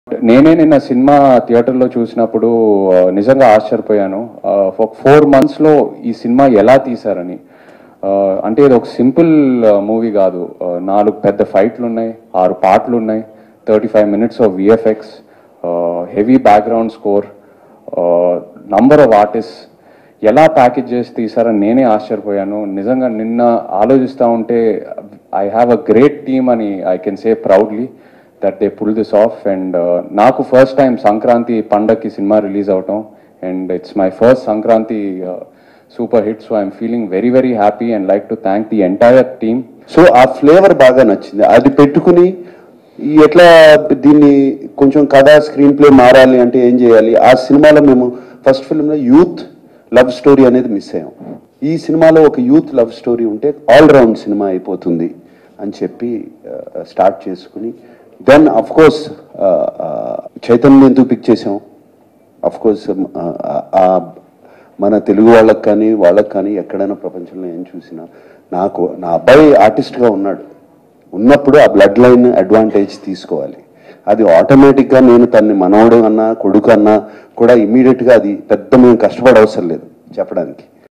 నేనే నిన్న సినిమా థియేటర్లో చూసినప్పుడు ఆ, నిజంగా ఆశ్చర్యపోయాను ఒక ఫోర్ మంత్స్లో ఈ సినిమా ఎలా తీశారని ఆ, అంటే ఇది ఒక సింపుల్ మూవీ కాదు ఆ, నాలుగు పెద్ద ఫైట్లు ఉన్నాయి ఆరు పాటలు ఉన్నాయి thirty five minutes of VFX heavy background score number of artist ఎలా ప్యాకేజ్ చేసి తీసారని నేనే ఆశ్చర్యపోయాను నిజంగా నిన్న ఆలోచిస్తూ ఉంటే I have a great team అని I can say proudly that they pull this off and నాకు ఫస్ట్ టైం సంక్రాంతి పండగకి సినిమా రిలీజ్ అవటం and it's my first Sankranti super hit so I'm feeling very very happy and like to thank the entire team so ఆ flavour బాగా నచ్చింది అది పెట్టుకుని ఈ ఎట్లా దీన్ని కొంచెం కథ స్క్రీన్ ప్లే మారాలి అంటే ఏం చేయాలి ఆ సినిమాలో మేము ఫస్ట్ ఫిల్మ్లో యూత్ లవ్ స్టోరీ అనేది మిస్ అయ్యాం ఈ సినిమాలో ఒక యూత్ లవ్ స్టోరీ ఉంటే ఆల్ రౌండ్ సినిమా అయిపోతుంది అని చెప్పి స్టార్ట్ చేసుకుని దెన్ అఫ్ కోర్స్ చైతన్యం ఎందుకు పిక్ చేసాం అఫ్ కోర్స్ మన తెలుగు వాళ్ళకి కానీ వాళ్ళకి కానీ ఎక్కడైనా ప్రపంచంలో ఏం చూసినా నాకు నా అబ్బాయి ఆర్టిస్ట్గా ఉన్నాడు ఉన్నప్పుడు ఆ బ్లడ్ లైన్ అడ్వాంటేజ్ తీసుకోవాలి అది ఆటోమేటిక్గా నేను తన్ని మనవడు అన్నా కొడుకు అన్నా కూడా ఇమీడియట్గా అది పెద్ద మేము కష్టపడ అవసరం లేదు చెప్పడానికి